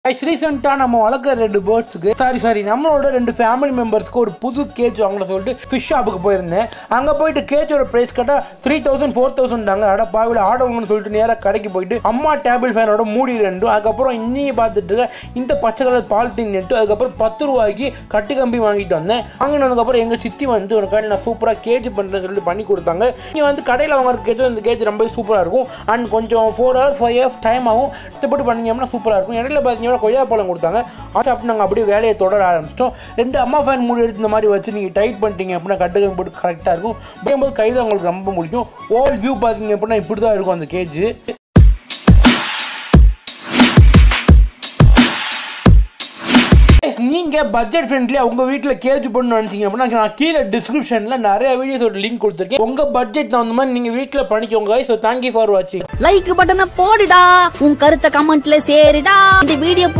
ரீசெண்டாக நம்ம வளர்க்குற ரெண்டு பேர்ட்ஸுக்கு சாரி சாரி நம்மளோட ரெண்டு ஃபேமிலி மெம்பர்ஸ்க்கு ஒரு புது கேஜ் வாங்கல சொல்லிட்டு ஃபிஷ் ஷாப்புக்கு போயிருந்தேன் அங்கே போயிட்டு கேஜோட ப்ரைஸ் கேட்டால் த்ரீ தௌசண்ட் ஃபோர் தௌசண்ட் தாங்க அட பாவில் ஆடவுங்கன்னு சொல்லிட்டு நேராக கடைக்கு போயிட்டு அம்மா டேபிள் ஃபேனோட மூடி ரெண்டும் அதுக்கப்புறம் இன்னைக்கு பார்த்துட்டு இருக்க இந்த பச்சை கலர் பாலித்தீன் நெட்டு அதுக்கப்புறம் பத்து ரூபாய்க்கு கட்டு கம்பி வாங்கிட்டு வந்தேன் வாங்கினதுக்கப்புறம் எங்கள் சித்தி வந்து ஒரு கடையில் நான் சூப்பராக கேஜ் பண்ணுறேன்னு சொல்லிட்டு பண்ணி கொடுத்தாங்க நீங்கள் வந்து கடையில் வாங்குற கேஜ் இந்த கேஜ் ரொம்ப சூப்பராக இருக்கும் அண்ட் கொஞ்சம் four hours five hours time ஆகும் இஷ்டப்பட்டு பண்ணீங்கன்னா சூப்பராக இருக்கும் இடையில பார்த்தீங்கன்னா கொய்யாப்பழம் கொடுத்தாங்க அதை சாப்பிட்டு நாங்கள் அப்படியே வேலையை தொடர ஆரம்பிச்சிட்டோம் ரெண்டு அம்மா ஃபேன் மூடி எடுத்து இந்த மாதிரி வச்சு நீங்கள் டைட் பண்ணிட்டீங்க அப்படின்னா கட்டுக்க போட்டு கரெக்டாக இருக்கும் போகும்போது கை தான் உங்களுக்கு ரொம்ப பிடிக்கும் ஓல் வியூ பார்த்தீங்க அப்படின்னா இப்படி தான் இருக்கும் அந்த கேஜ் நீங்கள் பட்ஜெட் ஃப்ரெண்ட்லியாக உங்கள் வீட்டில் கேஜ் பண்ணு நினச்சிங்க அப்படின்னா நான் கீழே டிஸ்கிரிப்ஷனில் நிறைய வீடியோஸோட லிங்க் கொடுத்துருக்கேன் உங்கள் பட்ஜெட் தகுந்த மாதிரி நீங்கள் வீட்டில் பண்ணிக்கோங்க ஸோ தேங்க்யூ ஃபார் வாட்சிங் லைக் பட்டனை போடுடா உன் கருத்தை கமெண்ட்ல சேருடா இந்த வீடியோ